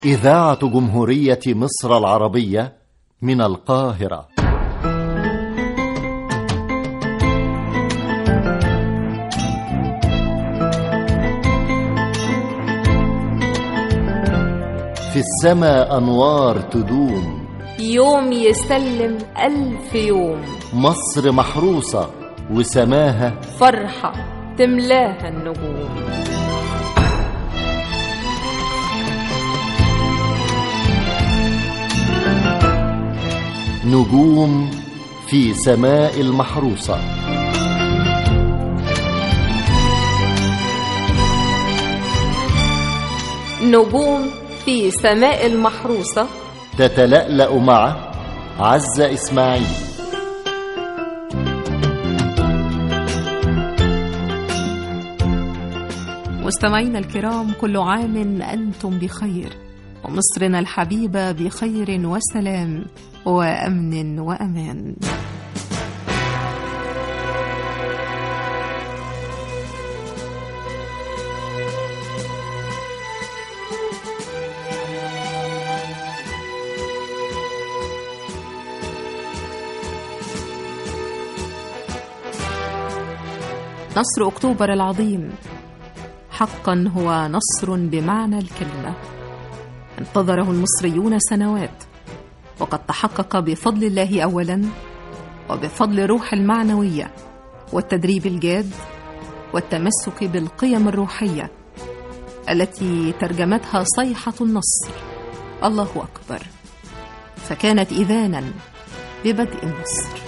إذاعة جمهورية مصر العربية من القاهرة في السماء أنوار تدوم يوم يسلم ألف يوم مصر محروسة وسماها فرحة تملاها النجوم نجوم في سماء المحروسة نجوم في سماء المحروسة تتلألأ مع عزة إسماعيل مستمعينا الكرام كل عام أنتم بخير ومصرنا الحبيبة بخير وسلام وأمن وأمان نصر أكتوبر العظيم حقا هو نصر بمعنى الكلمة انتظره المصريون سنوات وقد تحقق بفضل الله أولا وبفضل روح المعنوية والتدريب الجاد والتمسك بالقيم الروحية التي ترجمتها صيحة النصر الله أكبر فكانت إذانا ببدء النصر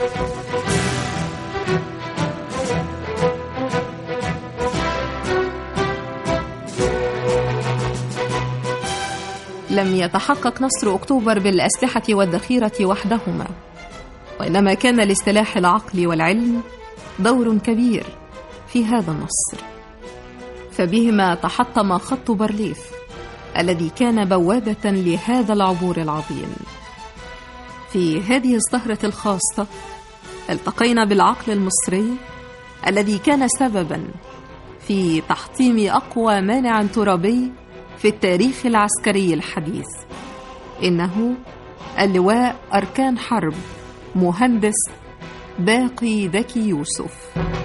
لم يتحقق نصر اكتوبر بالاسلحه والذخيره وحدهما وانما كان لاستلاح العقل والعلم دور كبير في هذا النصر فبهما تحطم خط بارليف الذي كان بوابه لهذا العبور العظيم في هذه السهره الخاصه التقينا بالعقل المصري الذي كان سببا في تحطيم اقوى مانع ترابي في التاريخ العسكري الحديث انه اللواء اركان حرب مهندس باقي ذكي يوسف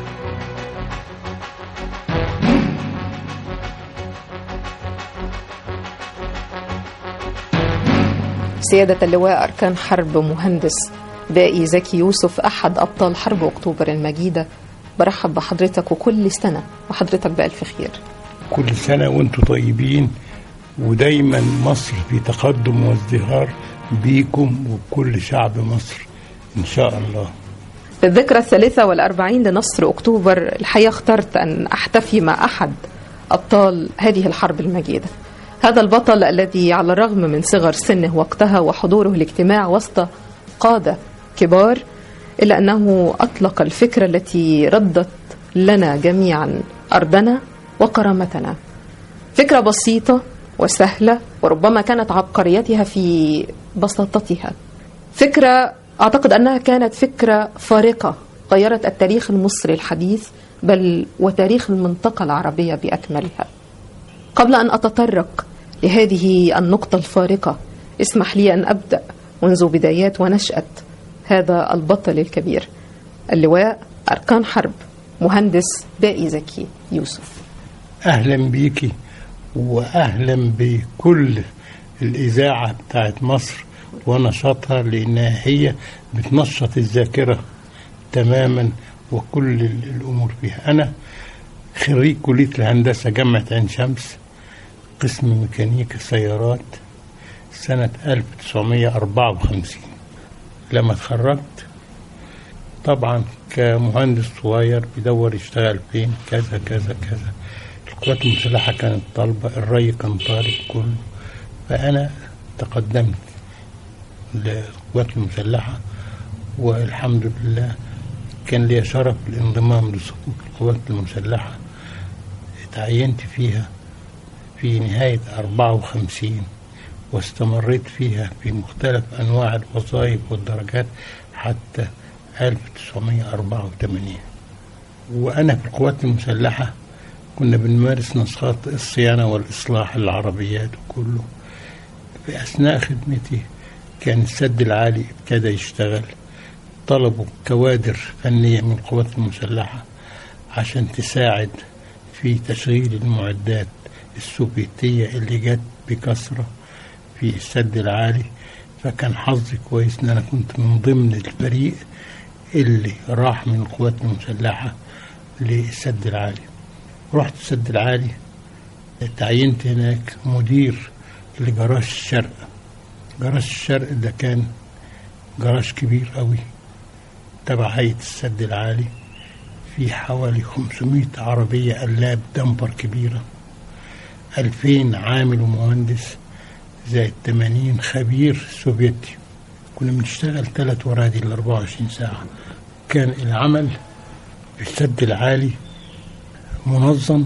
سيادة اللواء أركان حرب مهندس باقي زكي يوسف أحد أبطال حرب أكتوبر المجيدة برحب بحضرتك وكل سنة وحضرتك بألف خير كل سنة وانتم طيبين ودايما مصر في تقدم وازدهار بيكم وبكل شعب مصر إن شاء الله في الذكرى الثالثة والأربعين لنصر أكتوبر الحقيقة اخترت أن أحتفي مع أحد أبطال هذه الحرب المجيدة هذا البطل الذي على الرغم من صغر سنه وقتها وحضوره الاجتماع وسط قادة كبار إلا أنه أطلق الفكرة التي ردت لنا جميعا أرضنا وكرامتنا فكرة بسيطة وسهلة وربما كانت عبقريتها في بساطتها فكرة أعتقد أنها كانت فكرة فارقة غيرت التاريخ المصري الحديث بل وتاريخ المنطقة العربية بأكملها قبل أن أتطرق لهذه النقطة الفارقة اسمح لي أن أبدأ منذ بدايات ونشأة هذا البطل الكبير اللواء أركان حرب مهندس باقي زكي يوسف أهلا بيكي وأهلا بكل الإذاعة بتاعت مصر ونشاطها لأنها هي بتنشط الذاكرة تماما وكل الأمور فيها أنا خريج كلية الهندسة جامعة عين شمس قسم ميكانيكا سيارات سنة 1954 لما اتخرجت طبعا كمهندس صغير بيدور يشتغل فين كذا كذا كذا القوات المسلحة كانت طالبة الري كان طالب كله فأنا تقدمت للقوات المسلحة والحمد لله كان لي شرف الانضمام لصفوف القوات المسلحة تعينت فيها في نهاية 54 واستمريت فيها في مختلف أنواع الوظائف والدرجات حتى 1984 وأنا في القوات المسلحة كنا بنمارس نشاط الصيانة والإصلاح العربيات وكله في أثناء خدمتي كان السد العالي ابتدى يشتغل طلبوا كوادر فنية من القوات المسلحة عشان تساعد في تشغيل المعدات السوفيتية اللي جت بكثرة في السد العالي فكان حظي كويس ان انا كنت من ضمن الفريق اللي راح من القوات المسلحة للسد العالي رحت السد العالي تعينت هناك مدير لجراج الشرق جراج الشرق ده كان جراج كبير قوي تبع هيئة السد العالي في حوالي 500 عربية قلاب دمبر كبيرة 2000 عامل ومهندس زائد 80 خبير سوفيتي كنا بنشتغل ثلاث ورادي ال 24 ساعة كان العمل في السد العالي منظم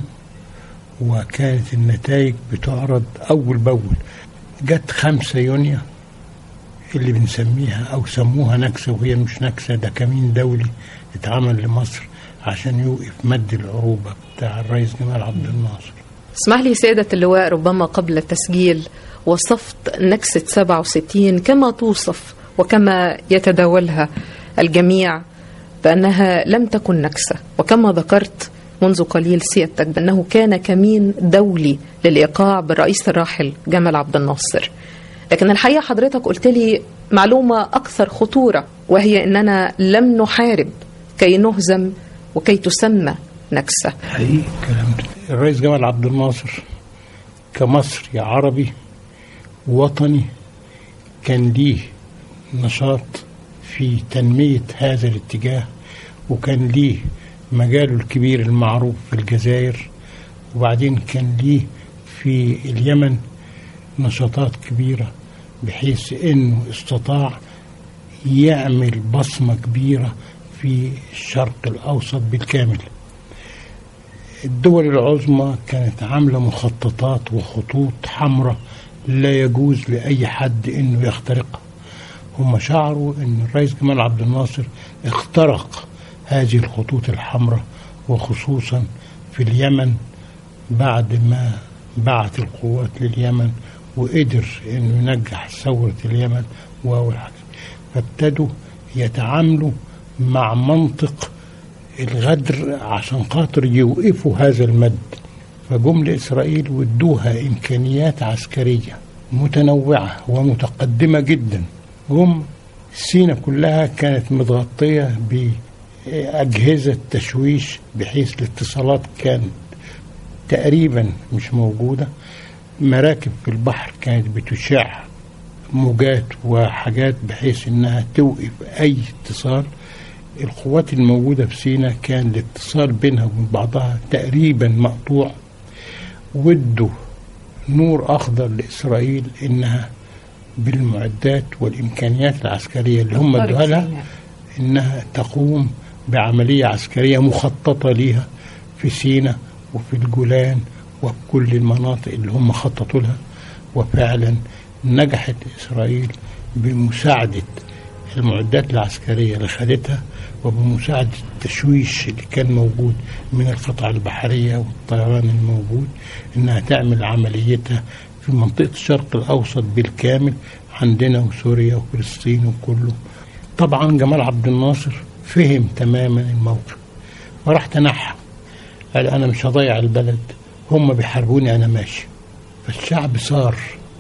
وكانت النتائج بتعرض أول بأول جت 5 يونيو اللي بنسميها أو سموها نكسة وهي مش نكسة ده كمين دولي اتعمل لمصر عشان يوقف مد العروبة بتاع الرئيس جمال عبد الناصر اسمح لي سيادة اللواء ربما قبل التسجيل وصفت نكسة 67 كما توصف وكما يتداولها الجميع بأنها لم تكن نكسة وكما ذكرت منذ قليل سيادتك بأنه كان كمين دولي للإيقاع بالرئيس الراحل جمال عبد الناصر لكن الحقيقة حضرتك قلت لي معلومة أكثر خطورة وهي أننا لم نحارب كي نهزم وكي تسمى نكسة حقيقي الكلام ده الرئيس جمال عبد الناصر كمصري عربي وطني كان ليه نشاط في تنمية هذا الاتجاه وكان ليه مجاله الكبير المعروف في الجزائر وبعدين كان ليه في اليمن نشاطات كبيرة بحيث انه استطاع يعمل بصمة كبيرة في الشرق الأوسط بالكامل الدول العظمى كانت عاملة مخططات وخطوط حمراء لا يجوز لأي حد إنه يخترقها هم شعروا إن الرئيس جمال عبد الناصر اخترق هذه الخطوط الحمراء وخصوصا في اليمن بعد ما بعت القوات لليمن وقدر إنه ينجح ثورة اليمن وهو فابتدوا يتعاملوا مع منطق الغدر عشان خاطر يوقفوا هذا المد فجم لإسرائيل وادوها إمكانيات عسكرية متنوعة ومتقدمة جدا جم سينا كلها كانت متغطية بأجهزة تشويش بحيث الاتصالات كانت تقريبا مش موجودة مراكب في البحر كانت بتشع موجات وحاجات بحيث انها توقف اي اتصال القوات الموجودة في سينا كان الاتصال بينها وبين بعضها تقريبا مقطوع ودوا نور أخضر لإسرائيل إنها بالمعدات والإمكانيات العسكرية اللي هم ادوها لها إنها تقوم بعملية عسكرية مخططة ليها في سينا وفي الجولان وفي كل المناطق اللي هم خططوا لها وفعلا نجحت إسرائيل بمساعدة المعدات العسكرية اللي خدتها وبمساعدة التشويش اللي كان موجود من القطع البحرية والطيران الموجود إنها تعمل عمليتها في منطقة الشرق الأوسط بالكامل عندنا وسوريا وفلسطين وكله طبعا جمال عبد الناصر فهم تماما الموقف وراح تنحى قال أنا مش هضيع البلد هم بيحاربوني أنا ماشي فالشعب صار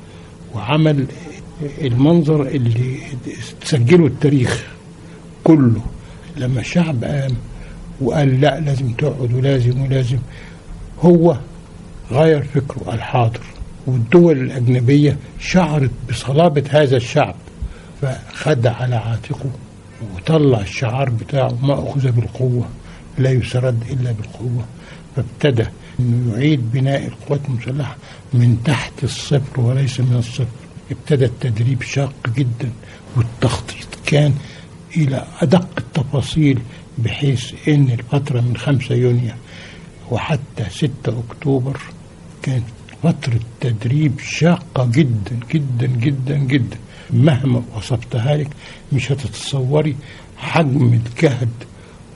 وعمل المنظر اللي سجله التاريخ كله لما الشعب قام وقال لا لازم تقعد ولازم ولازم هو غير فكره الحاضر والدول الأجنبية شعرت بصلابة هذا الشعب فخد على عاتقه وطلع الشعار بتاعه ما أخذ بالقوة لا يسرد إلا بالقوة فابتدى أنه يعيد بناء القوات المسلحة من تحت الصفر وليس من الصفر ابتدى التدريب شاق جدا والتخطيط كان إلى أدق التفاصيل بحيث أن الفترة من 5 يونيو وحتى 6 أكتوبر كانت فترة تدريب شاقة جدا جدا جدا جدا مهما وصفتها لك مش هتتصوري حجم الجهد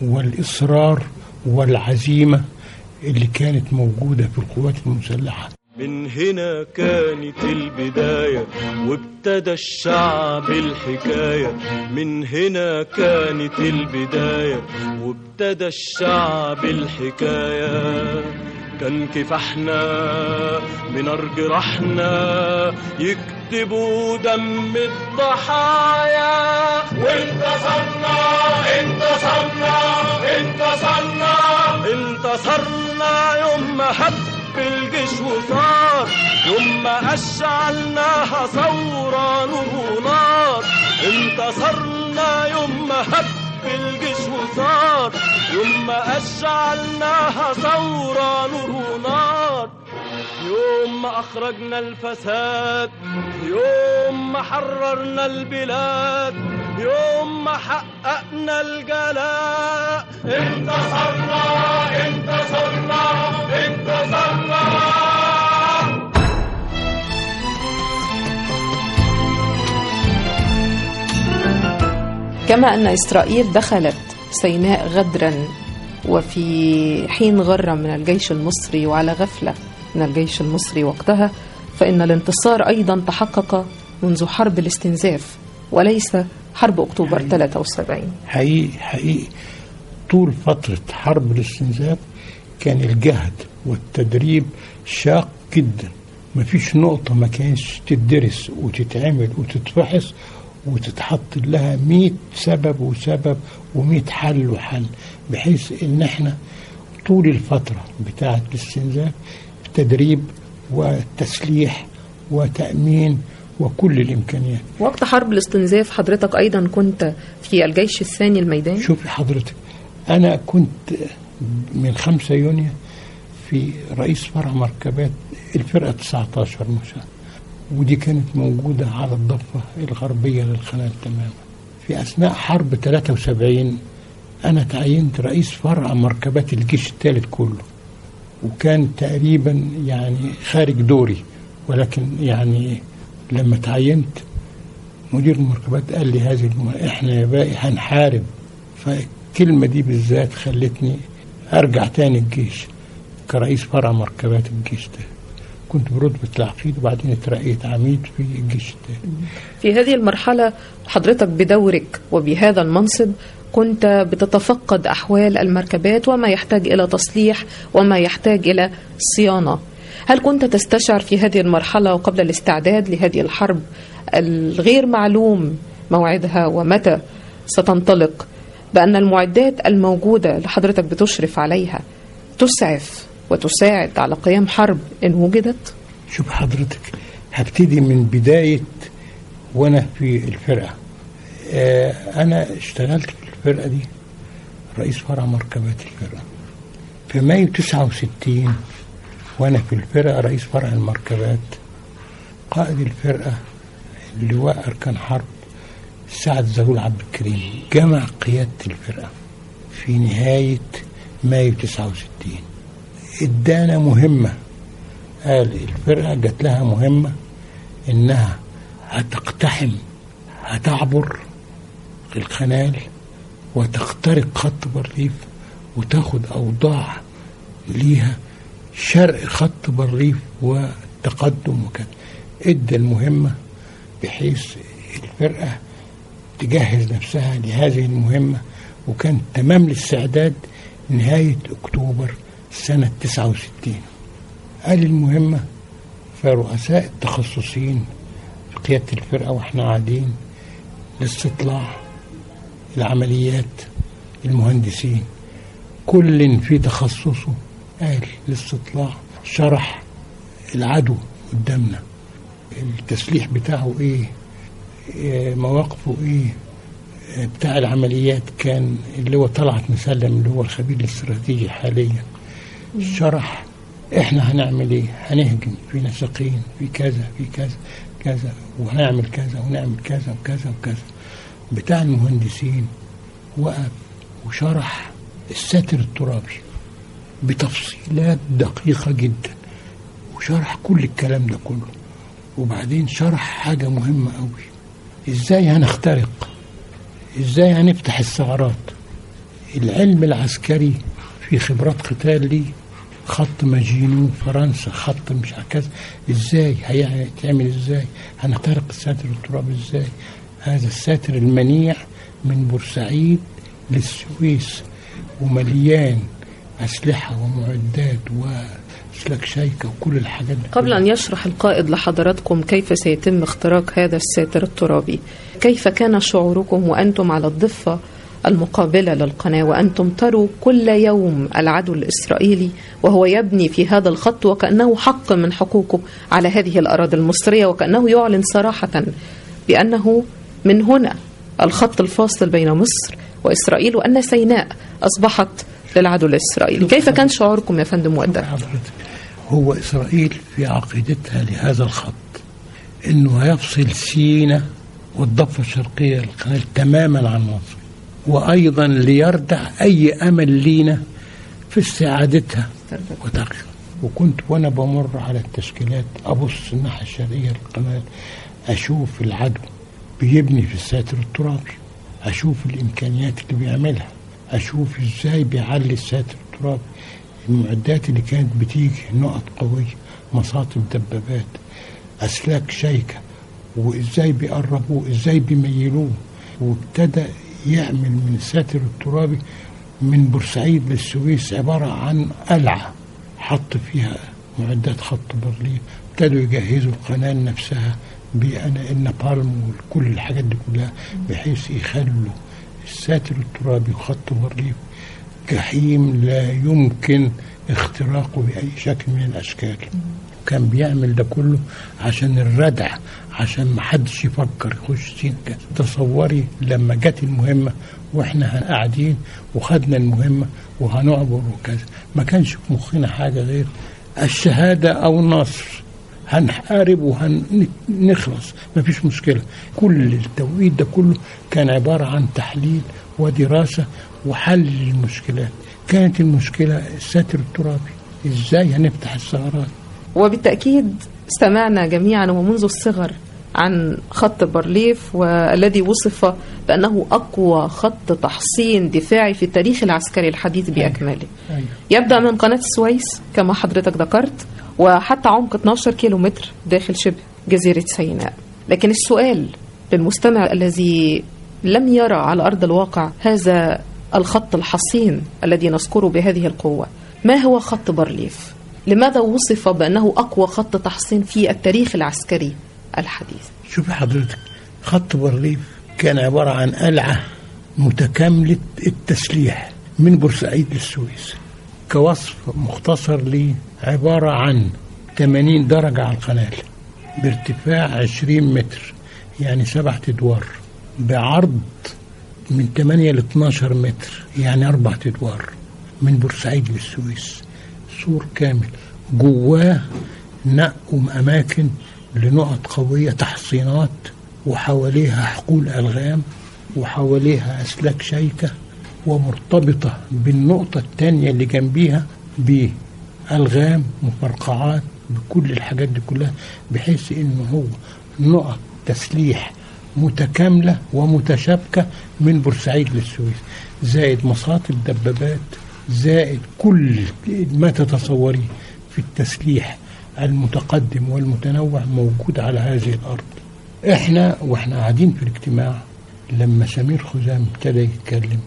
والإصرار والعزيمة اللي كانت موجودة في القوات المسلحة من هنا كانت البداية وابتدى الشعب الحكاية من هنا كانت البداية وابتدى الشعب الحكاية كان كفاحنا بنار جراحنا يكتبوا دم الضحايا وانتصرنا انتصرنا انتصرنا انتصرنا يوم ما هب الجيش وصار يوم ما أشعلناها ثورة نور ونار انتصرنا يوم ما هب الجيش وصار يوم ما أشعلناها ثورة نور ونار يوم ما أخرجنا الفساد يوم ما حررنا البلاد يوم ما حققنا الجلاء انتصرنا انتصرنا انتصرنا كما أن إسرائيل دخلت سيناء غدرا وفي حين غرة من الجيش المصري وعلى غفلة من الجيش المصري وقتها فإن الانتصار أيضا تحقق منذ حرب الاستنزاف وليس حرب أكتوبر 73 حقيقي حقيقي طول فترة حرب الاستنزاف كان الجهد والتدريب شاق جدا مفيش نقطة ما كانش تدرس وتتعمل وتتفحص وتتحط لها مئة سبب وسبب ومئة حل وحل بحيث ان احنا طول الفترة بتاعة الاستنزاف تدريب وتسليح وتأمين وكل الإمكانيات وقت حرب الاستنزاف حضرتك أيضا كنت في الجيش الثاني الميداني شوفي حضرتك أنا كنت من 5 يونيو في رئيس فرع مركبات الفرقة 19 مثلا ودي كانت موجودة على الضفة الغربية للقناة تماما في أثناء حرب 73 أنا تعينت رئيس فرع مركبات الجيش الثالث كله وكان تقريبا يعني خارج دوري ولكن يعني لما تعينت مدير المركبات قال لي هذه الجملة احنا يا باقي هنحارب فالكلمة دي بالذات خلتني ارجع تاني الجيش كرئيس فرع مركبات الجيش ده كنت برتبة العقيد وبعدين اترقيت عميد في الجيش التاني في هذه المرحلة حضرتك بدورك وبهذا المنصب كنت بتتفقد أحوال المركبات وما يحتاج إلى تصليح وما يحتاج إلى صيانة هل كنت تستشعر في هذه المرحلة وقبل الاستعداد لهذه الحرب الغير معلوم موعدها ومتى ستنطلق بأن المعدات الموجودة اللي حضرتك بتشرف عليها تسعف وتساعد على قيام حرب إن وجدت؟ شوف حضرتك هبتدي من بداية وأنا في الفرقة آه أنا اشتغلت في الفرقة دي رئيس فرع مركبات الفرقة في مايو 69 وأنا في الفرقة رئيس فرع المركبات قائد الفرقة لواء أركان حرب سعد زغلول عبد الكريم جمع قيادة الفرقة في نهاية مايو 69 ادانا مهمة قال الفرقة جات لها مهمة انها هتقتحم هتعبر القنال وتخترق خط بارليف وتاخد اوضاع ليها شرق خط بارليف وتقدم وكذا ادى المهمة بحيث الفرقة تجهز نفسها لهذه المهمة وكان تمام الاستعداد نهاية أكتوبر سنة 69 قال المهمة فرؤساء التخصصين في قيادة الفرقة واحنا قاعدين الاستطلاع العمليات المهندسين كل في تخصصه قال الاستطلاع شرح العدو قدامنا التسليح بتاعه ايه إيه مواقفه ايه بتاع العمليات كان اللي هو طلعت مسلم اللي هو الخبير الاستراتيجي حاليا شرح احنا هنعمل ايه هنهجم في نسقين في كذا في كذا كذا وهنعمل كذا ونعمل كذا وكذا وكذا بتاع المهندسين وقف وشرح الساتر الترابي بتفصيلات دقيقة جدا وشرح كل الكلام ده كله وبعدين شرح حاجة مهمة قوي ازاي هنخترق ازاي هنفتح الثغرات العلم العسكري في خبرات قتال ليه خط ماجينو فرنسا خط مش عارف كذا ازاي هيتعمل ازاي هنخترق الساتر التراب ازاي هذا الساتر المنيع من بورسعيد للسويس ومليان أسلحة ومعدات وأسلاك شيكة وكل الحاجات دي قبل أن يشرح القائد لحضراتكم كيف سيتم اختراق هذا الساتر الترابي كيف كان شعوركم وأنتم على الضفة المقابلة للقناة وأنتم تروا كل يوم العدو الإسرائيلي وهو يبني في هذا الخط وكأنه حق من حقوقه على هذه الأراضي المصرية وكأنه يعلن صراحة بأنه من هنا الخط الفاصل بين مصر وإسرائيل وأن سيناء أصبحت للعدو الإسرائيلي كيف كان شعوركم يا فندم وقتها؟ حضرتك هو إسرائيل في عقيدتها لهذا الخط إنه هيفصل سينا والضفة الشرقية للقناة تماما عن مصر وأيضا ليردع أي أمل لينا في استعادتها وترجع وكنت وأنا بمر على التشكيلات أبص الناحية الشرقية للقناة أشوف العدو بيبني في الساتر الترابي أشوف الإمكانيات اللي بيعملها أشوف إزاي بيعلي الساتر الترابي المعدات اللي كانت بتيجي نقط قوية مصاطب دبابات أسلاك شيكة وإزاي بيقربوه إزاي بيميلوه وابتدى يعمل من الساتر الترابي من بورسعيد للسويس عبارة عن قلعة حط فيها معدات خط برلين ابتدوا يجهزوا القناة نفسها بالنابالم وكل الحاجات دي كلها بحيث يخلوا الساتر الترابي وخط برلين جحيم لا يمكن اختراقه بأي شكل من الأشكال كان بيعمل ده كله عشان الردع عشان ما حدش يفكر يخش سين كذا تصوري لما جت المهمة واحنا قاعدين وخدنا المهمة وهنعبر وكذا ما كانش في مخنا حاجة غير الشهادة أو النصر هنحارب وهنخلص مفيش مشكلة كل التوقيت ده كله كان عبارة عن تحليل ودراسة وحل للمشكلات كانت المشكلة الساتر الترابي ازاي هنفتح الثغرات وبالتأكيد سمعنا جميعا ومنذ الصغر عن خط بارليف والذي وصف بأنه أقوى خط تحصين دفاعي في التاريخ العسكري الحديث بأكمله أيوة. يبدأ من قناة السويس كما حضرتك ذكرت وحتى عمق 12 كيلو متر داخل شبه جزيرة سيناء لكن السؤال للمستمع الذي لم يرى على أرض الواقع هذا الخط الحصين الذي نذكره بهذه القوة ما هو خط بارليف؟ لماذا وصف بأنه أقوى خط تحصين في التاريخ العسكري الحديث؟ شوفي حضرتك خط بارليف كان عبارة عن قلعة متكاملة التسليح من بورسعيد للسويس كوصف مختصر ليه عبارة عن 80 درجة على القناة بارتفاع 20 متر يعني سبعة أدوار بعرض من 8 ل 12 متر يعني أربعة أدوار من بورسعيد للسويس سور كامل جواه نقوا أماكن لنقط قوية تحصينات وحواليها حقول ألغام وحواليها أسلاك شيكة ومرتبطة بالنقطة الثانية اللي جنبيها بألغام مفرقعات بكل الحاجات دي كلها بحيث إنه هو نقط تسليح متكاملة ومتشابكة من بورسعيد للسويس زائد مصاطب دبابات زائد كل ما تتصوريه في التسليح المتقدم والمتنوع موجود على هذه الأرض احنا واحنا قاعدين في الاجتماع لما سمير خزام ابتدى يتكلم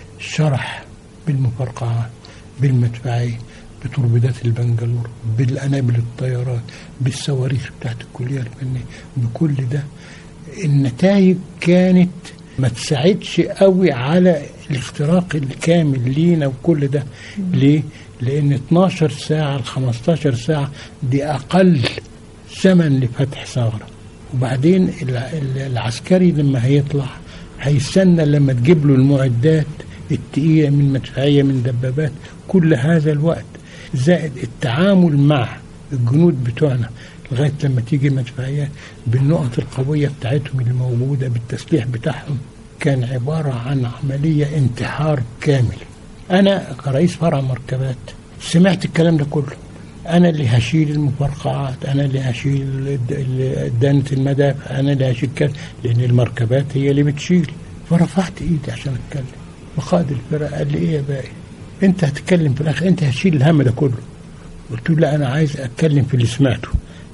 شرح بالمفرقعات بالمدفعية بتوربيدات البنجلور بالأنابل الطيارات بالصواريخ بتاعت الكلية الفنية بكل ده النتائج كانت ما تساعدش قوي على الاختراق الكامل لينا وكل ده ليه؟ لأن 12 ساعة ل 15 ساعة دي أقل زمن لفتح ثغرة وبعدين العسكري لما هيطلع هيستنى لما تجيب له المعدات التقيلة من مدفعية من دبابات كل هذا الوقت زائد التعامل مع الجنود بتوعنا لغاية لما تيجي مدفعيات بالنقط القوية بتاعتهم اللي موجودة بالتسليح بتاعهم كان عبارة عن عملية انتحار كامل أنا كرئيس فرع مركبات سمعت الكلام ده كله أنا اللي هشيل المفرقعات أنا اللي هشيل دانة المدافع أنا اللي هشيل كذا لأن المركبات هي اللي بتشيل فرفعت إيدي عشان أتكلم وقائد الفرقة قال لي إيه يا باقي أنت هتتكلم في الآخر أنت هتشيل الهم ده كله قلت له لا انا عايز اتكلم في اللي سمعته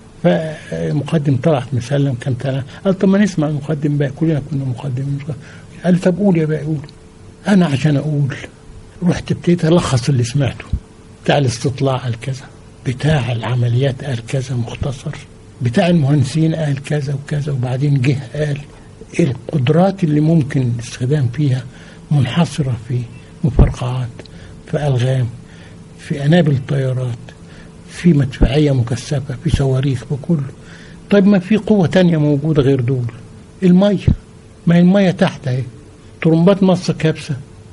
فالمقدم طلعت مسلم كان طلع قال طب ما نسمع المقدم بقى كلنا كنا مقدمين قال لي طب قول يا بقى قول انا عشان اقول رحت ابتديت الخص اللي سمعته بتاع الاستطلاع قال كذا بتاع العمليات قال كذا مختصر بتاع المهندسين قال كذا وكذا وبعدين جه قال القدرات اللي ممكن الاستخدام فيها منحصرة في مفرقعات في ألغام في أنابل طيارات في مدفعية مكثفة في صواريخ وكله طيب ما في قوة تانية موجودة غير دول المية ما هي المية تحت اهي طرمبات مصة كابسة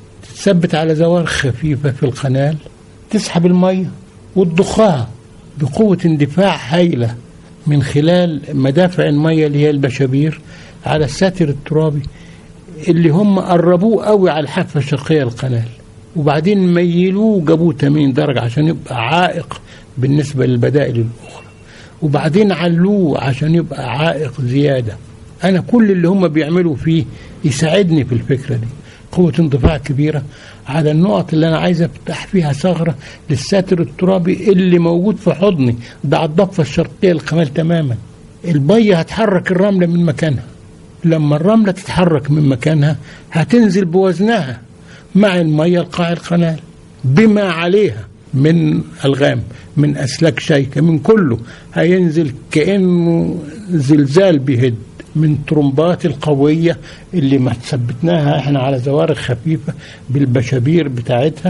تثبت على زوارق خفيفة في القنال تسحب المية وتضخها بقوة اندفاع هائلة من خلال مدافع المية اللي هي البشابير على الساتر الترابي اللي هم قربوه قوي على الحافة الشرقية القنال وبعدين ميلوه وجابوه 80 درجة عشان يبقى عائق بالنسبة للبدائل الأخرى وبعدين علوه عشان يبقى عائق زيادة أنا كل اللي هم بيعملوا فيه يساعدني في الفكرة دي قوة اندفاع كبيرة على النقط اللي أنا عايز أفتح فيها ثغرة للساتر الترابي اللي موجود في حضني ده على الضفة الشرقية القمال تماما البية هتحرك الرملة من مكانها لما الرملة تتحرك من مكانها هتنزل بوزنها مع المية لقاع القناة بما عليها من ألغام من أسلاك شيكة من كله هينزل كأنه زلزال بيهد من ترمبات القوية اللي ما ثبتناها احنا على زوارق خفيفة بالبشابير بتاعتها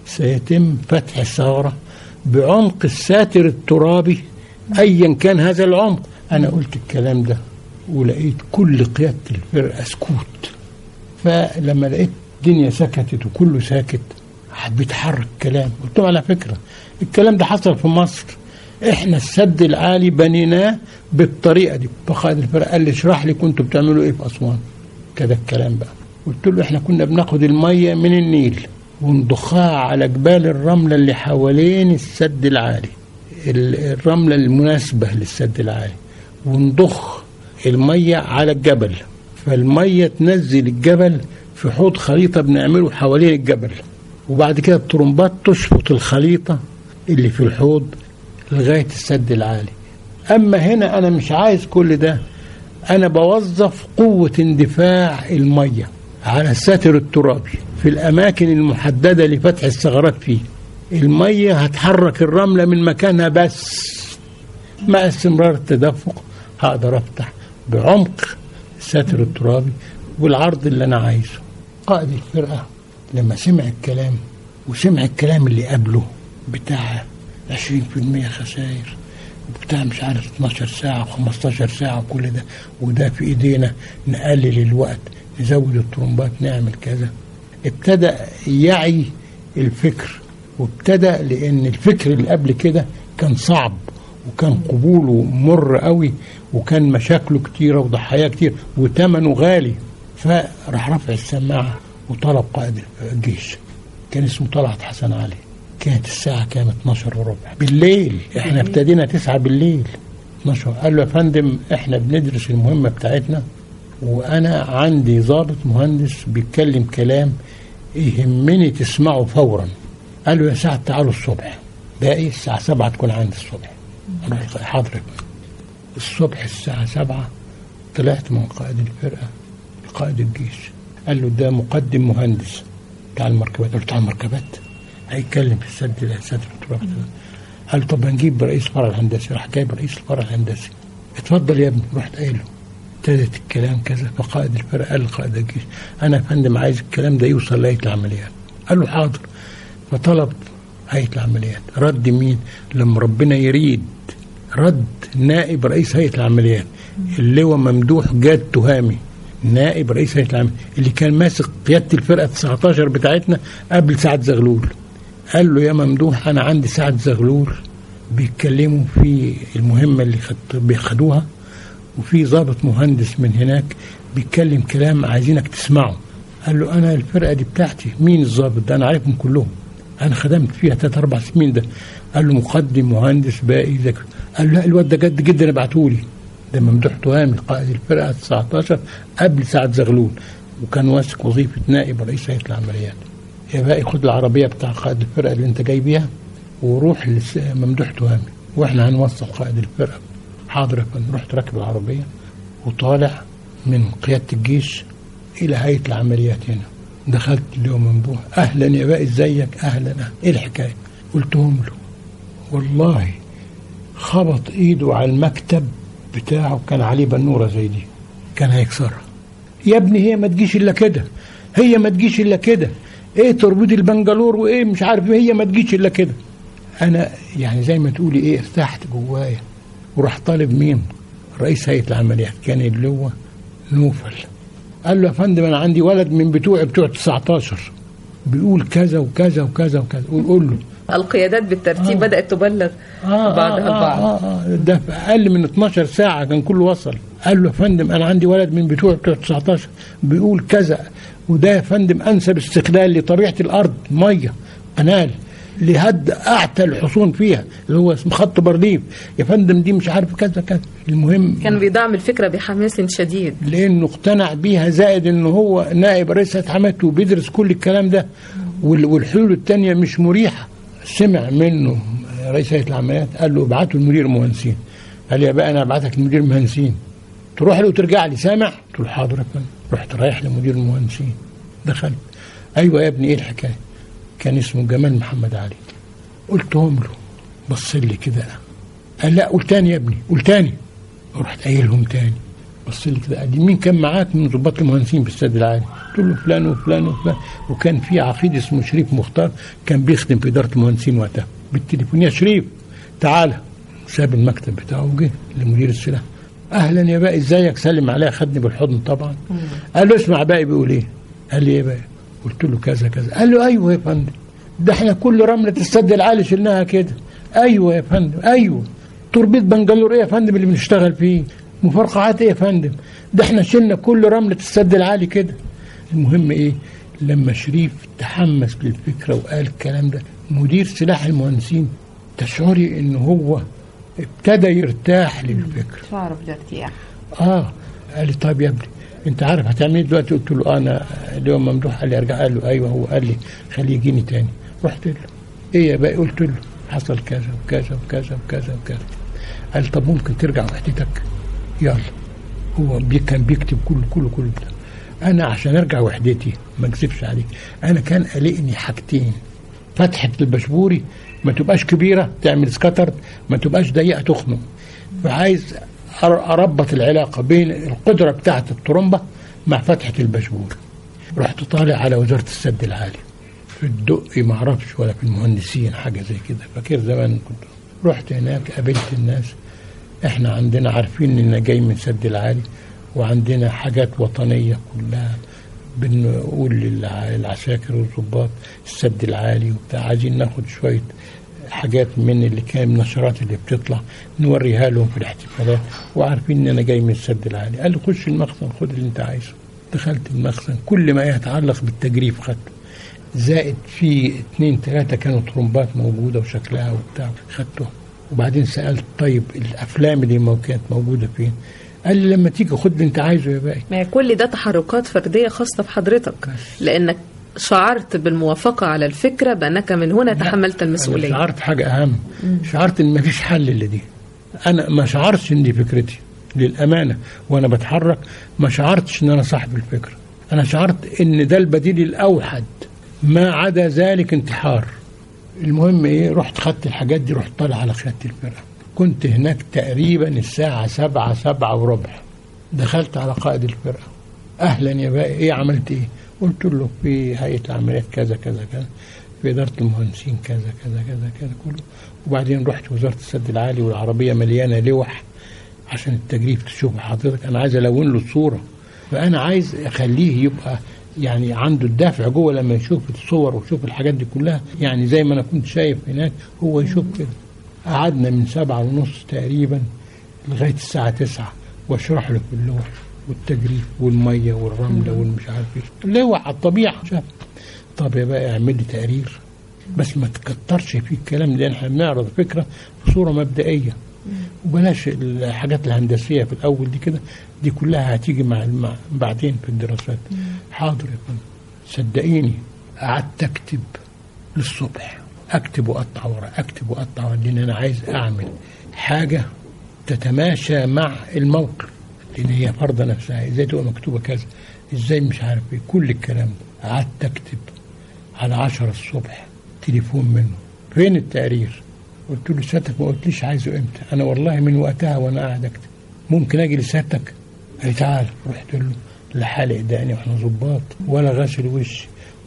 سيتم فتح الثغرة بعمق الساتر الترابي أيا كان هذا العمق أنا قلت الكلام ده ولقيت كل قيادة الفرقة سكوت فلما لقيت الدنيا سكتت وكله ساكت حبيت احرك كلام قلت له على فكرة الكلام ده حصل في مصر احنا السد العالي بنيناه بالطريقة دي فقائد الفرقة قال لي اشرح لي كنتوا بتعملوا ايه في أسوان كده الكلام بقى قلت له احنا كنا بناخد المية من النيل ونضخها على جبال الرملة اللي حوالين السد العالي الرملة المناسبة للسد العالي ونضخ المية على الجبل فالمية تنزل الجبل في حوض خليطة بنعمله حوالين الجبل وبعد كده الطرمبات تشفط الخليطة اللي في الحوض لغاية السد العالي أما هنا أنا مش عايز كل ده أنا بوظف قوة اندفاع المية على الساتر الترابي في الأماكن المحددة لفتح الثغرات فيه المية هتحرك الرملة من مكانها بس مع استمرار التدفق هقدر أفتح بعمق الساتر الترابي والعرض اللي أنا عايزه قائد الفرقة لما سمع الكلام وسمع الكلام اللي قبله بتاع 20% خسائر وبتاع مش عارف 12 ساعة و15 ساعة وكل ده وده في ايدينا نقلل الوقت نزود الطرمبات نعمل كذا ابتدى يعي الفكر وابتدى لان الفكر اللي قبل كده كان صعب وكان قبوله مر قوي وكان مشاكله كتيرة وضحايا كتير وثمنه غالي فراح رفع السماعة وطلب قائد الجيش كان اسمه طلعت حسن علي كانت الساعة كانت 12 وربع بالليل احنا ابتدينا 9 بالليل 12 قال له يا فندم احنا بندرس المهمة بتاعتنا وانا عندي ضابط مهندس بيتكلم كلام يهمني تسمعه فورا قال له يا سعد تعالوا الصبح باقي الساعة 7 تكون عندي الصبح رحت حضرتك الصبح الساعة 7 طلعت من قائد الفرقة قائد الجيش قال له ده مقدم مهندس بتاع المركبات قال له بتاع المركبات هيتكلم في السد السد التراب قال له طب هنجيب رئيس الفرع الهندسي راح جايب رئيس الفرع الهندسي اتفضل يا ابني رحت قايل له ابتدت الكلام كذا فقائد الفرقه قال لقائد الجيش انا يا فندم عايز الكلام ده يوصل لهيئه العمليات قال له حاضر فطلب هيئه العمليات رد مين لما ربنا يريد رد نائب رئيس هيئه العمليات اللي هو ممدوح جاد تهامي نائب رئيس هيئه العمليات اللي كان ماسك قياده الفرقه 19 بتاعتنا قبل سعد زغلول قال له يا ممدوح انا عندي سعد زغلول بيتكلموا في المهمه اللي بياخدوها وفي ضابط مهندس من هناك بيتكلم كلام عايزينك تسمعه قال له انا الفرقه دي بتاعتي مين الضابط ده انا عارفهم كلهم انا خدمت فيها ثلاث اربع سنين ده قال له مقدم مهندس باقي ذكر قال له لا الواد ده جد جدا ابعته لي ده ممدوح تهامي قائد الفرقه 19 قبل سعد زغلول وكان ماسك وظيفه نائب رئيس هيئه العمليات يا باقي خد العربيه بتاع قائد الفرقه اللي انت جاي بيها وروح لممدوح تهامي واحنا هنوصل قائد الفرقه حاضر يا فندم رحت راكب العربيه وطالع من قياده الجيش الى هيئه العمليات هنا دخلت اليوم ممدوح اهلا يا بقى ازيك اهلا أهلاً. ايه الحكايه قلتهم له والله خبط ايده على المكتب بتاعه كان عليه بنوره زي دي كان هيكسرها يا ابني هي ما تجيش الا كده هي ما تجيش الا كده ايه تربيط البنجلور وايه مش عارف إيه، هي ما تجيش الا كده انا يعني زي ما تقولي ايه ارتحت جوايا وراح طالب مين رئيس هيئه العمليات كان اللي هو نوفل قال له يا فندم انا عندي ولد من بتوع بتوع 19 بيقول كذا وكذا وكذا وكذا قول قول له القيادات بالترتيب بدأت تبلغ بعضها البعض آه آه ده في اقل من 12 ساعه كان كله وصل قال له يا فندم انا عندي ولد من بتوع بتوع 19 بيقول كذا وده يا فندم انسب استغلال لطبيعه الارض ميه قنال لهد اعتى الحصون فيها اللي هو اسمه خط برديف يا فندم دي مش عارف كذا كذا المهم كان بيدعم الفكرة بحماس شديد لانه اقتنع بيها زائد ان هو نائب رئيس هيئه عملته وبيدرس كل الكلام ده وال- والحلول الثانيه مش مريحه سمع منه رئيس هيئه العمليات قال له ابعته لمدير المهندسين قال لي يا بقى انا ابعتك لمدير المهندسين تروح له وترجع لي سامع قلت له حاضر يا فندم رحت رايح لمدير المهندسين دخلت ايوه يا ابني ايه الحكايه كان اسمه جمال محمد علي قلتهم له بص لي كده قال لا قول تاني يا ابني قول تاني رحت قايلهم تاني بص لي كده قال لي مين كان معاك من ضباط المهندسين في السد العالي؟ قلت له فلان وفلان وفلان وكان في عقيد اسمه شريف مختار كان بيخدم في اداره المهندسين وقتها بالتليفون يا شريف تعالى ساب المكتب بتاعه وجه لمدير السلاح اهلا يا باقي ازيك سلم عليا خدني بالحضن طبعا قال له اسمع باقي بيقول ايه؟ قال لي ايه باقي؟ قلت له كذا كذا قال له ايوه يا فندم ده احنا كل رمله السد العالي شلناها كده ايوه يا فندم ايوه تربيط بنجلور ايه يا فندم اللي بنشتغل فيه مفرقعات ايه يا فندم ده احنا شلنا كل رمله السد العالي كده المهم ايه لما شريف تحمس للفكره وقال الكلام ده مدير سلاح المهندسين تشعري ان هو ابتدى يرتاح للفكره شعر بالارتياح اه قال لي طيب يا ابني انت عارف هتعمل ايه دلوقتي قلت له انا اليوم ممدوح قال لي ارجع قال له ايوه هو قال لي خليه يجيني تاني رحت له ايه يا بقى قلت له حصل كذا وكذا وكذا وكذا وكذا قال طب ممكن ترجع وحدتك يلا هو بي كان بيكتب كل كل كل ده انا عشان ارجع وحدتي ما اكذبش عليك انا كان قلقني حاجتين فتحه البشبوري ما تبقاش كبيره تعمل سكتر ما تبقاش ضيقه تخنق فعايز أر- اربط العلاقه بين القدره بتاعه الطرمبه مع فتحه البشبور رحت طالع على وزاره السد العالي في الدقي ما اعرفش ولا في المهندسين حاجه زي كده فاكر زمان كنت رحت هناك قابلت الناس احنا عندنا عارفين ان جاي من سد العالي وعندنا حاجات وطنيه كلها بنقول للع- للعساكر والضباط السد العالي وبتاع عايزين ناخد شويه حاجات من اللي كان من النشرات اللي بتطلع نوريها لهم في الاحتفالات وعارفين ان انا جاي من السد العالي قال لي خش المخزن خد اللي انت عايزه دخلت المخزن كل ما يتعلق بالتجريف خدته زائد في اتنين تلاتة كانوا طرمبات موجودة وشكلها وبتاع خدته وبعدين سألت طيب الأفلام اللي مو- كانت موجودة فين قال لي لما تيجي خد اللي انت عايزه يا باقي ما كل ده تحركات فردية خاصة بحضرتك لأنك شعرت بالموافقة على الفكرة بأنك من هنا تحملت أنا المسؤولية شعرت حاجة أهم شعرت إن مفيش حل إلا دي أنا ما شعرتش إن دي فكرتي للأمانة وأنا بتحرك ما شعرتش إن أنا صاحب الفكرة أنا شعرت إن ده البديل الأوحد ما عدا ذلك انتحار المهم إيه رحت خدت الحاجات دي رحت طالع على قيادة الفرقة كنت هناك تقريبا الساعة سبعة سبعة وربع دخلت على قائد الفرقة أهلا يا باقي إيه عملت إيه قلت له في هيئة العمليات كذا كذا كذا في إدارة المهندسين كذا كذا كذا كذا كله وبعدين رحت وزارة السد العالي والعربية مليانة لوح عشان التجريف تشوف حضرتك أنا عايز ألون له الصورة فأنا عايز أخليه يبقى يعني عنده الدافع جوه لما يشوف الصور ويشوف الحاجات دي كلها يعني زي ما أنا كنت شايف هناك هو يشوف كده قعدنا من سبعة ونص تقريبا لغاية الساعة تسعة واشرح له في اللوح والتجريف والمية والرملة والمش عارف ايه لوح على الطبيعة شاف طب يا بقى اعمل لي تقرير بس ما تكترش فيه الكلام لان احنا بنعرض فكرة في صورة مبدئية وبلاش الحاجات الهندسية في الأول دي كده دي كلها هتيجي مع مع- بعدين في الدراسات حاضر يا فندم صدقيني قعدت أكتب للصبح اكتب واقطع ورا اكتب واقطع ورا لان انا عايز اعمل حاجه تتماشى مع الموقف لان هي فرضه نفسها ازاي تبقى مكتوبه كذا ازاي مش عارف ايه كل الكلام ده قعدت اكتب على عشرة الصبح تليفون منه فين التقرير قلت له سيادتك ما قلتليش عايزه امتى انا والله من وقتها وانا قاعد اكتب ممكن اجي لسيادتك قال لي تعال رحت له لا حالق دقني واحنا ظباط ولا غسل وشي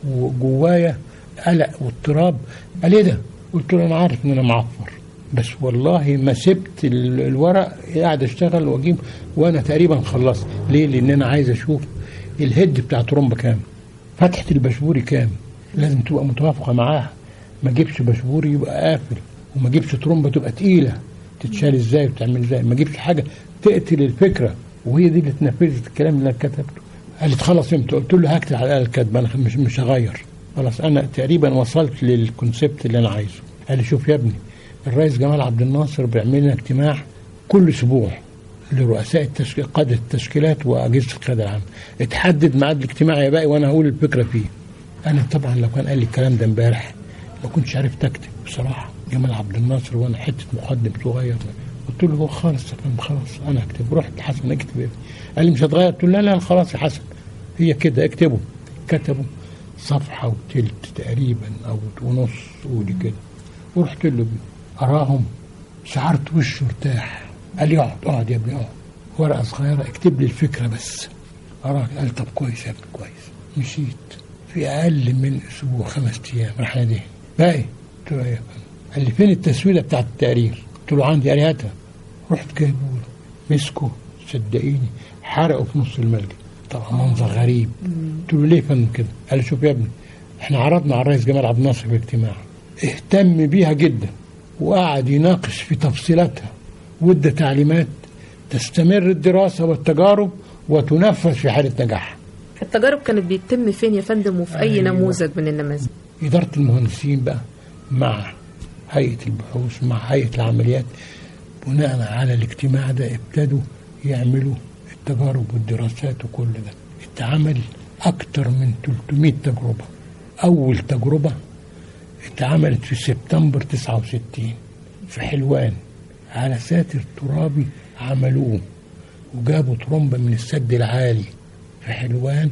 وجوايا قلق واضطراب قال ايه ده؟ قلت له انا عارف ان انا معفر بس والله ما سبت ال- الورق قاعد اشتغل واجيب وانا تقريبا خلصت ليه؟ لان انا عايز اشوف الهيد بتاع ترومبا كام فتحه البشبوري كام لازم تبقى متوافقه معاها ما اجيبش بشبوري يبقى قافل وما اجيبش ترومبا تبقى تقيله تتشال ازاي وتعمل ازاي ما اجيبش حاجه تقتل الفكره وهي دي اللي تنفذت الكلام اللي انا كتبته قال لي تخلص امتى قلت له هكتب على الاله الكاتبه انا مش مش هغير خلاص انا تقريبا وصلت للكونسبت اللي انا عايزه قال لي شوف يا ابني الرئيس جمال عبد الناصر بيعمل لنا اجتماع كل اسبوع لرؤساء التشكيل قاده التشكيلات واجهزه القياده العامه اتحدد ميعاد الاجتماع يا باقي وانا هقول الفكره فيه انا طبعا لو كان قال لي الكلام ده امبارح ما كنتش عرفت اكتب بصراحه جمال عبد الناصر وانا حته مقدم صغير قلت له هو خالص يا فندم خلاص انا اكتب رحت حسن اكتب إيه؟ قال لي مش هتغير قلت له لا لا خلاص يا حسن هي كده اكتبه كتبوا صفحه وتلت تقريبا او ونص قولي كده ورحت له بيه اراهم شعرت وشه ارتاح قال لي اقعد اقعد يا ابني اقعد ورقه صغيره اكتب لي الفكره بس أراك قال طب كويس يا ابني كويس مشيت في اقل من اسبوع خمس ايام راح ناديه باقي قلت له ايه يا فندم قال لي فين التسويله بتاعت التقرير قلت له عندي قال لي هاتها رحت جايبه له مسكه صدقيني حرقه في نص الملجأ طبعا منظر غريب قلت له ليه يا فندم كده قال لي شوف يا ابني احنا عرضنا على الرئيس جمال عبد الناصر في اجتماع اهتم بيها جدا وقعد يناقش في تفصيلاتها وادى تعليمات تستمر الدراسة والتجارب وتنفذ في حالة نجاحها التجارب كانت بيتم فين يا فندم وفي أي أيوة. نموذج من النماذج إدارة المهندسين بقى مع هيئة البحوث مع هيئة العمليات بناء على الاجتماع ده ابتدوا يعملوا التجارب والدراسات وكل ده اتعمل أكتر من 300 تجربة أول تجربة اتعملت في سبتمبر 69 في حلوان على ساتر ترابي عملوه وجابوا ترومبة من السد العالي في حلوان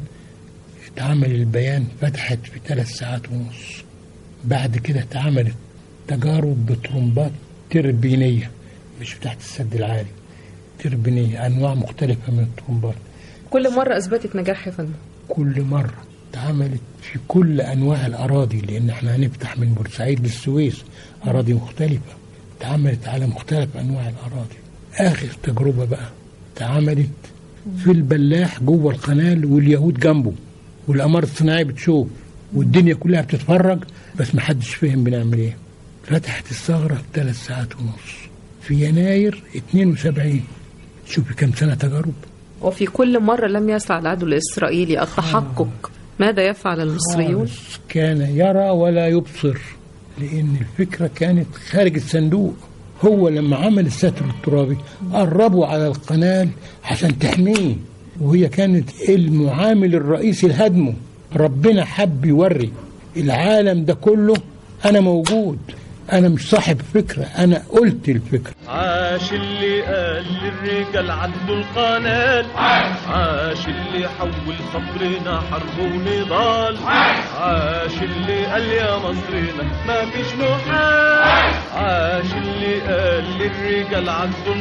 اتعمل البيان فتحت في ثلاث ساعات ونص بعد كده اتعملت تجارب بترومبات تربينية مش بتاعت السد العالي تربينية أنواع مختلفة من الترومبات كل مرة أثبتت نجاح يا فندم كل مرة اتعملت في كل أنواع الأراضي لأن احنا هنفتح من بورسعيد للسويس أراضي مختلفة اتعملت على مختلف أنواع الأراضي آخر تجربة بقى اتعملت في البلاح جوه القنال واليهود جنبه والأقمار الصناعية بتشوف والدنيا كلها بتتفرج بس محدش فهم بنعمل ايه فتحت الثغرة في ثلاث ساعات ونص في يناير 72 شوفي كم سنة تجارب وفي كل مرة لم يسعى العدو الإسرائيلي التحقق ماذا يفعل المصريون خالص كان يرى ولا يبصر لأن الفكرة كانت خارج الصندوق هو لما عمل الستر الترابي قربوا على القنال عشان تحميه وهي كانت المعامل الرئيسي لهدمه ربنا حب يوري العالم ده كله أنا موجود أنا مش صاحب فكرة أنا قلت الفكرة عاش اللي قال للرجال عدوا القنال عاش اللي حول صبرنا حرب ونضال عاش اللي قال يا مصرنا ما فيش محال عاش اللي قال للرجال عدوا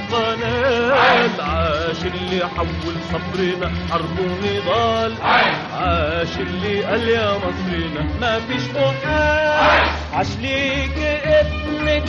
القنال عاش اللي حول صبرنا حرب ونضال عاش اللي قال يا مصرنا ما فيش محال عاش ليك ابنك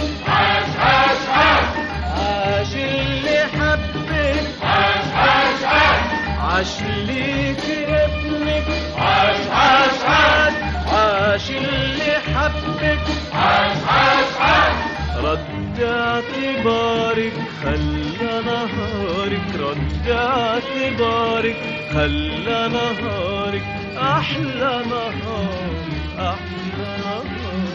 عاش اللي حبك عاش عاش عاش عاش ليك ابنك عاش عاش عاش عاش اللي حبك عاش عاش عاش رد اعتبارك خلى نهارك رد اعتبارك خلى نهارك احلى نهار احلى نهار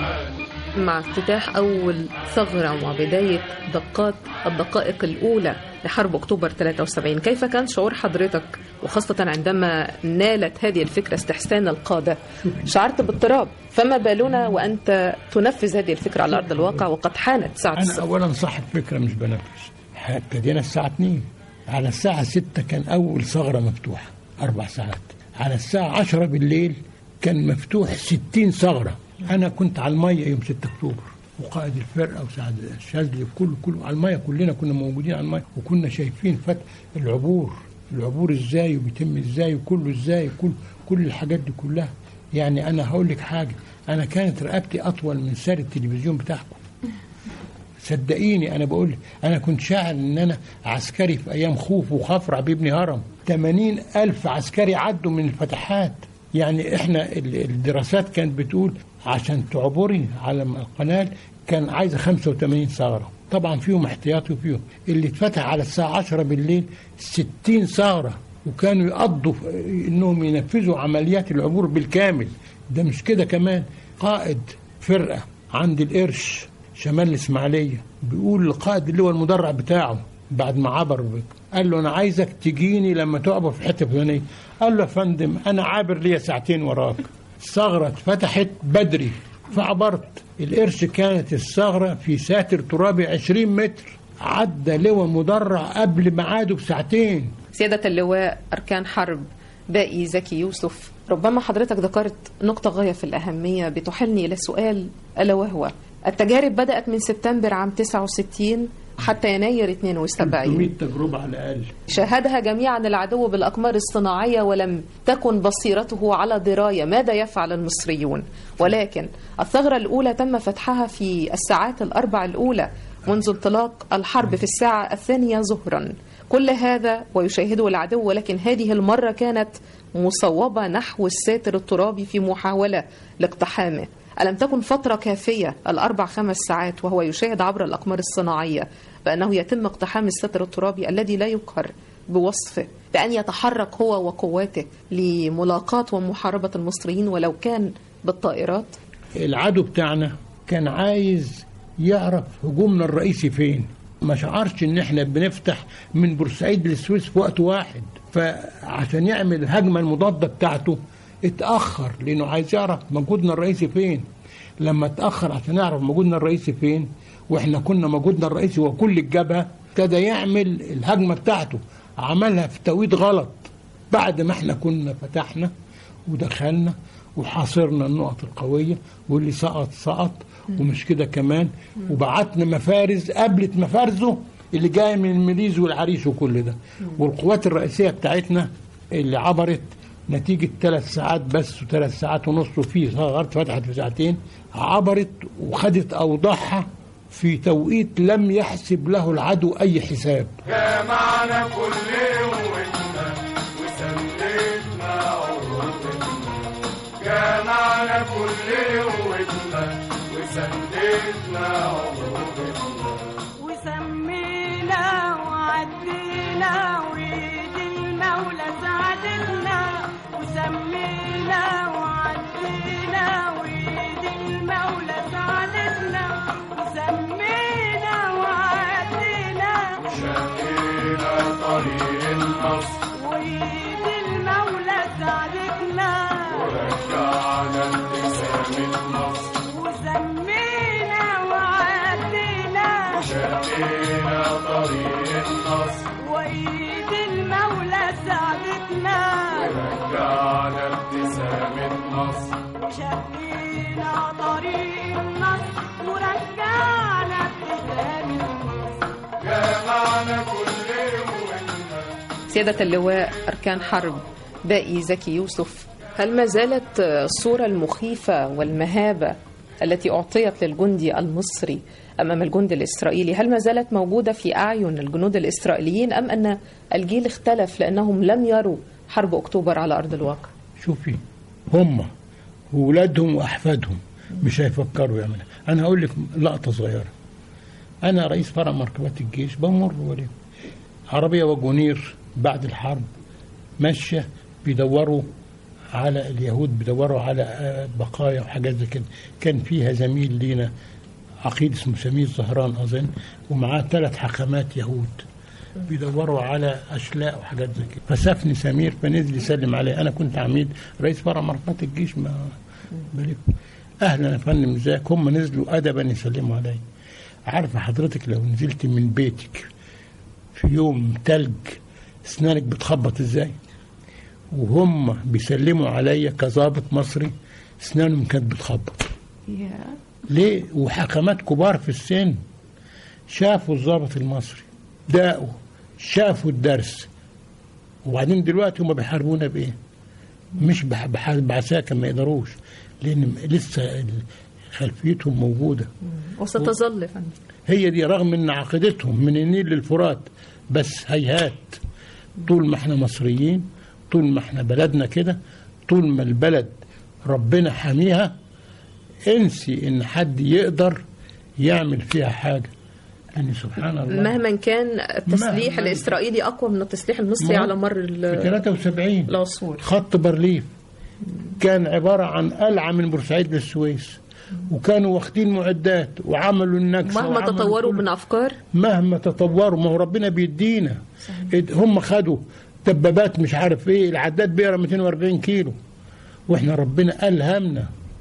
مع افتتاح أول ثغرة وبداية دقات الدقائق الأولى لحرب أكتوبر 73 كيف كان شعور حضرتك وخاصة عندما نالت هذه الفكرة استحسان القادة شعرت باضطراب فما بالنا وأنت تنفذ هذه الفكرة على أرض الواقع وقد حانت ساعة انا الصفر اولا صاحب فكره مش بنفذ ابتدينا الساعه 2 على الساعه 6 كان اول ثغره مفتوحه اربع ساعات على الساعه 10 بالليل كان مفتوح 60 ثغره انا كنت على الميه يوم 6 اكتوبر وقائد الفرقه وسعد الشاذلي كله كله على الميه كلنا كنا موجودين على الميه وكنا شايفين فتح العبور العبور ازاي وبيتم ازاي وكله ازاي كل كل الحاجات دي كلها يعني انا هقول لك حاجه انا كانت رقبتي اطول من سار التلفزيون بتاعكم صدقيني انا بقول لك، انا كنت شاعر ان انا عسكري في ايام خوف وخفرع بيبني هرم 80 الف عسكري عدوا من الفتحات يعني احنا ال- الدراسات كانت بتقول عشان تعبري على القناه كان عايزه 85 ثغره طبعا فيهم احتياطي وفيهم اللي اتفتح على الساعه 10 بالليل 60 ثغره وكانوا يقضوا في- انهم ينفذوا عمليات العبور بالكامل ده مش كده كمان قائد فرقه عند القرش شمال الاسماعيليه بيقول للقائد اللي هو المدرع بتاعه بعد ما عبر بك قال له انا عايزك تجيني لما تعبر في حته فلانيه قال له يا فندم انا عابر ليا ساعتين وراك الثغره اتفتحت بدري فعبرت القرش كانت الثغره في ساتر ترابي 20 متر عدى لواء مدرع قبل ميعاده بساعتين سيادة اللواء أركان حرب باقي زكي يوسف ربما حضرتك ذكرت نقطة غاية في الأهمية بتحلني إلى سؤال ألا وهو التجارب بدأت من سبتمبر عام 69 حتى يناير 72 300 تجربه على الاقل شاهدها جميعا العدو بالأقمار الصناعية ولم تكن بصيرته على دراية ماذا يفعل المصريون ولكن الثغرة الأولى تم فتحها في الساعات الأربع الأولى منذ انطلاق الحرب في الساعة الثانية ظهرا كل هذا ويشاهده العدو ولكن هذه المرة كانت مصوبة نحو الساتر الترابي في محاولة لاقتحامه ألم تكن فترة كافية الأربع خمس ساعات وهو يشاهد عبر الأقمار الصناعية بأنه يتم اقتحام الستر الترابي الذي لا يقهر بوصفه بأن يتحرك هو وقواته لملاقاة ومحاربة المصريين ولو كان بالطائرات العدو بتاعنا كان عايز يعرف هجومنا الرئيسي فين ما شعرش ان احنا بنفتح من بورسعيد للسويس في وقت واحد فعشان يعمل الهجمه المضاده بتاعته اتاخر لانه عايز يعرف موجودنا الرئيسي فين لما اتاخر عشان يعرف موجودنا الرئيسي فين واحنا كنا موجودنا الرئيسي وكل الجبهه ابتدى يعمل الهجمه بتاعته عملها في توقيت غلط بعد ما احنا كنا فتحنا ودخلنا وحاصرنا النقط القوية واللي سقط سقط ومش كده كمان وبعتنا مفارز قبلت مفارزه اللي جاي من المليز والعريش وكل ده والقوات الرئيسية بتاعتنا اللي عبرت نتيجة ثلاث ساعات بس وثلاث ساعات ونص وفي ثغرات فتحت في ساعتين عبرت وخدت أوضاعها في توقيت لم يحسب له العدو أي حساب جمعنا كل قوتنا وسندتنا عروتنا جمعنا كل قوتنا وسندتنا عروتنا وسمينا وعدينا وإيد المولى ساعدتنا وسمينا وعدينا وإيد المولى ساعدتنا وسمينا وعدينا شقينا طريق النصر وإيد المولى ساعدتنا ورجعنا ابتسامة مصر وسمينا وعدينا شقينا طريق النصر وإيد المولى ساعدتنا ورجعنا ابتسامة مصر وشقينا طريق النصر ورجعنا ابتسامة مصر جمعنا كل قوتنا سيادة اللواء أركان حرب باقي زكي يوسف هل ما زالت الصورة المخيفة والمهابة التي أعطيت للجندي المصري أمام الجند الإسرائيلي هل ما زالت موجودة في أعين الجنود الإسرائيليين أم أن الجيل اختلف لأنهم لم يروا حرب أكتوبر على أرض الواقع شوفي هم وولادهم واحفادهم مش هيفكروا يعملها انا هقول لك لقطه صغيره انا رئيس فرع مركبات الجيش بمر وليه عربيه وجونير بعد الحرب ماشيه بيدوروا على اليهود بيدوروا على آه، بقايا وحاجات زي كده كان فيها زميل لينا عقيد اسمه سمير زهران اظن ومعاه ثلاث حكمات يهود بيدوروا على اشلاء وحاجات زي كده فسافني سمير فنزل يسلم علي انا كنت عميد رئيس فرع مركات الجيش ما بلف اهلا يا فندم ازيك هم نزلوا ادبا يسلموا علي عارفه حضرتك لو نزلت من بيتك في يوم تلج اسنانك بتخبط ازاي وهم بيسلموا عليا كظابط مصري اسنانهم كانت بتخبط ليه وحكمات كبار في السن شافوا الضابط المصري داقوا شافوا الدرس وبعدين دلوقتي هم بيحاربونا بايه مش بح- بح- بعساكر ما يقدروش لان لسه ال- خلفيتهم موجوده وستظل يا فندم هي دي رغم ان عقيدتهم من النيل للفرات بس هيهات طول ما احنا مصريين طول ما احنا بلدنا كده طول ما البلد ربنا حاميها انسي ان حد يقدر يعمل فيها حاجه لان سبحان الله مهما كان التسليح مهما- الإسرائيلي أقوى من التسليح المصري ما- على مر في ال- 73 العصور خط بارليف كان عبارة عن قلعة من بورسعيد للسويس وكانوا واخدين معدات وعملوا النكسة مهما وعملوا تطوروا كل- من أفكار مهما تطوروا ما هو ربنا بيدينا إد- هم خدوا دبابات مش عارف ايه العداد بيقرا 240 كيلو واحنا ربنا الهمنا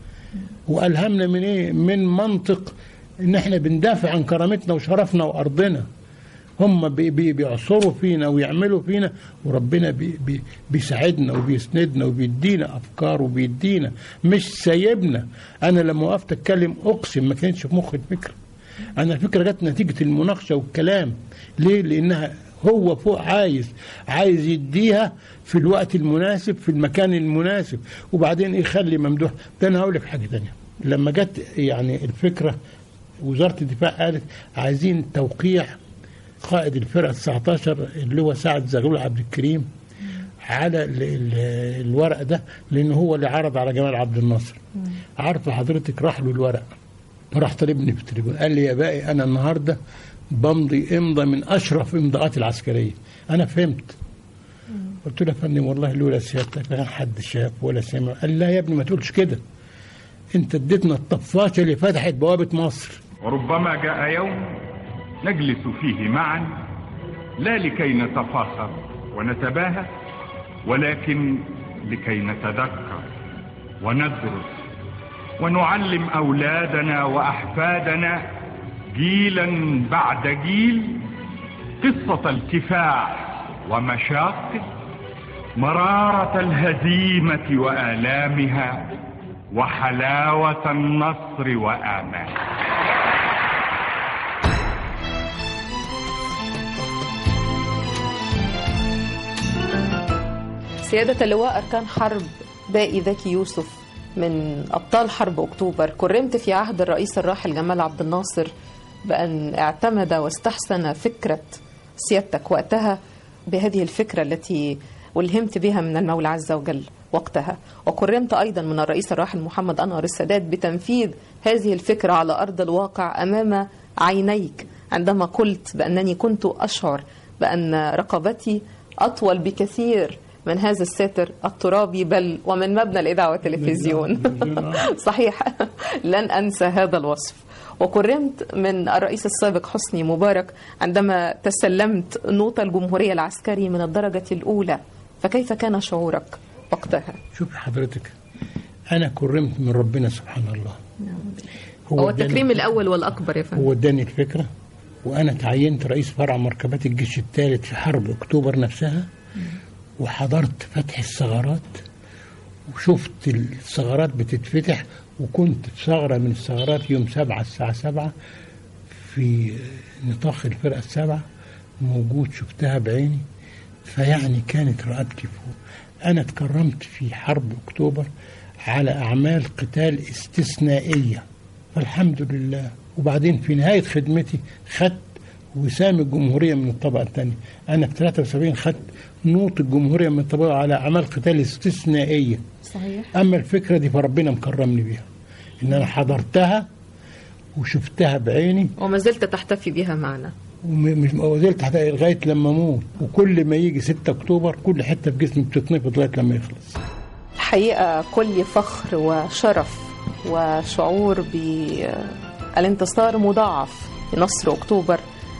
والهمنا من ايه من منطق ان احنا بندافع عن كرامتنا وشرفنا وارضنا هم بي بي بيعصروا فينا ويعملوا فينا وربنا بي بي بيساعدنا وبيسندنا وبيدينا افكار وبيدينا مش سايبنا انا لما وقفت اتكلم اقسم ما كانش في مخي الفكره انا الفكره جت نتيجه المناقشه والكلام ليه لانها هو فوق عايز عايز يديها في الوقت المناسب في المكان المناسب وبعدين يخلي ممدوح ده انا هقول لك حاجه تانية لما جت يعني الفكره وزاره الدفاع قالت عايزين توقيع قائد الفرقه 19 اللي هو سعد زغلول عبد الكريم على ال ال الورق ده لان هو اللي عرض على جمال عبد الناصر عارفه حضرتك راح له الورق راح طلبني في التليفون قال لي يا باقي انا النهارده بمضي امضى من اشرف امضاءات العسكريه انا فهمت قلت له يا فندم والله لولا سيادتك لا حد شاف ولا سمع قال لا يا ابني ما تقولش كده انت اديتنا الطفاشه اللي فتحت بوابه مصر وربما جاء يوم نجلس فيه معا لا لكي نتفاخر ونتباهى ولكن لكي نتذكر وندرس ونعلم اولادنا واحفادنا جيلا بعد جيل قصه الكفاح ومشاقه مراره الهزيمه والامها وحلاوه النصر واماله سيادة اللواء أركان حرب باقي ذكي يوسف من أبطال حرب أكتوبر كرمت في عهد الرئيس الراحل جمال عبد الناصر بأن اعتمد واستحسن فكرة سيادتك وقتها بهذه الفكرة التي ألهمت بها من المولى عز وجل وقتها وكرمت أيضا من الرئيس الراحل محمد أنور السادات بتنفيذ هذه الفكرة على أرض الواقع أمام عينيك عندما قلت بأنني كنت أشعر بأن رقبتي أطول بكثير من هذا الساتر الترابي بل ومن مبنى الإذاعة والتلفزيون صحيح لن أنسى هذا الوصف وكرمت من الرئيس السابق حسني مبارك عندما تسلمت نوط الجمهورية العسكري من الدرجة الأولى فكيف كان شعورك وقتها؟ شوف حضرتك انا كرمت من ربنا سبحان الله هو اداني- التكريم الأول والأكبر يا فندم هو اداني الفكره وانا تعينت رئيس فرع مركبات الجيش الثالث في حرب اكتوبر نفسها وحضرت فتح الثغرات وشفت الثغرات بتتفتح وكنت في ثغره من الثغرات يوم سبعة الساعه سبعة في نطاق الفرقه السبعه موجود شفتها بعيني فيعني كانت رقبتي فوق انا اتكرمت في حرب اكتوبر على اعمال قتال استثنائيه فالحمد لله وبعدين في نهايه خدمتي خدت وسام الجمهوريه من الطبقه الثانيه انا في 73 خدت نوط الجمهوريه من الطبقه على اعمال قتال استثنائيه صحيح اما الفكره دي فربنا مكرمني بيها ان انا حضرتها وشفتها بعيني وما زلت تحتفي بها معنا ومش وزلت تحت لغايه لما اموت وكل ما يجي 6 اكتوبر كل حته في جسمي بتتنفض لغايه لما يخلص الحقيقة كل فخر وشرف وشعور بالانتصار مضاعف في نصر أكتوبر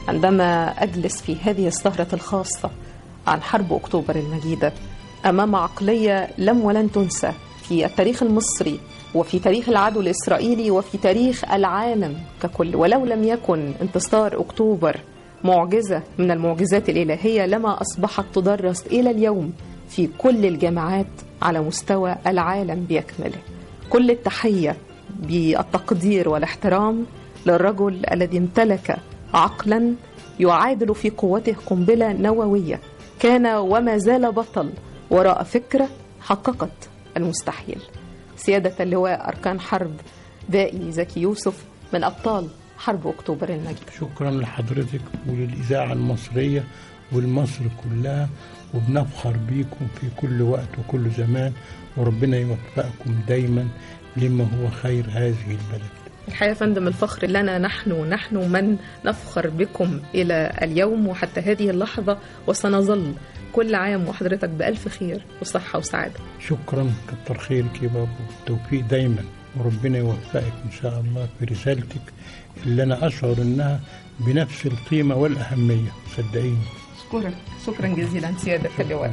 عندما أجلس في هذه السهرة الخاصة عن حرب أكتوبر المجيدة أمام عقلية لم ولن تنسى في التاريخ المصري وفي تاريخ العدو الإسرائيلي وفي تاريخ العالم ككل ولو لم يكن انتصار أكتوبر معجزة من المعجزات الإلهية لما أصبحت تدرس إلى اليوم في كل الجامعات على مستوى العالم بأكمله كل التحية بالتقدير والاحترام للرجل الذي امتلك عقلا يعادل في قوته قنبلة نووية كان وما زال بطل وراء فكرة حققت المستحيل سيادة اللواء أركان حرب بائي زكي يوسف من أبطال حرب أكتوبر المجيد شكرا لحضرتك وللإذاعة المصرية والمصر كلها وبنفخر بيكم في كل وقت وكل زمان وربنا يوفقكم دايما لما هو خير هذه البلد الحقيقة يا فندم الفخر لنا نحن نحن من نفخر بكم إلى اليوم وحتى هذه اللحظة وسنظل كل عام وحضرتك بألف خير وصحة وسعادة شكرا كتر خيرك يا بابا التوفيق دايما وربنا يوفقك ان شاء الله في رسالتك اللي انا اشعر انها بنفس القيمه والاهميه صدقيني شكرا شكرا جزيلا سيادة اللواء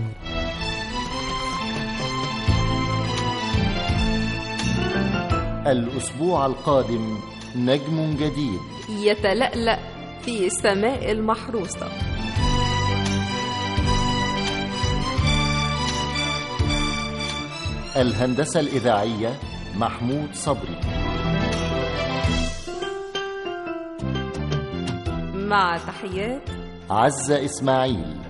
الأسبوع القادم نجم جديد يتلألأ في سماء المحروسة الهندسة الإذاعية محمود صبري مع تحيات عزة إسماعيل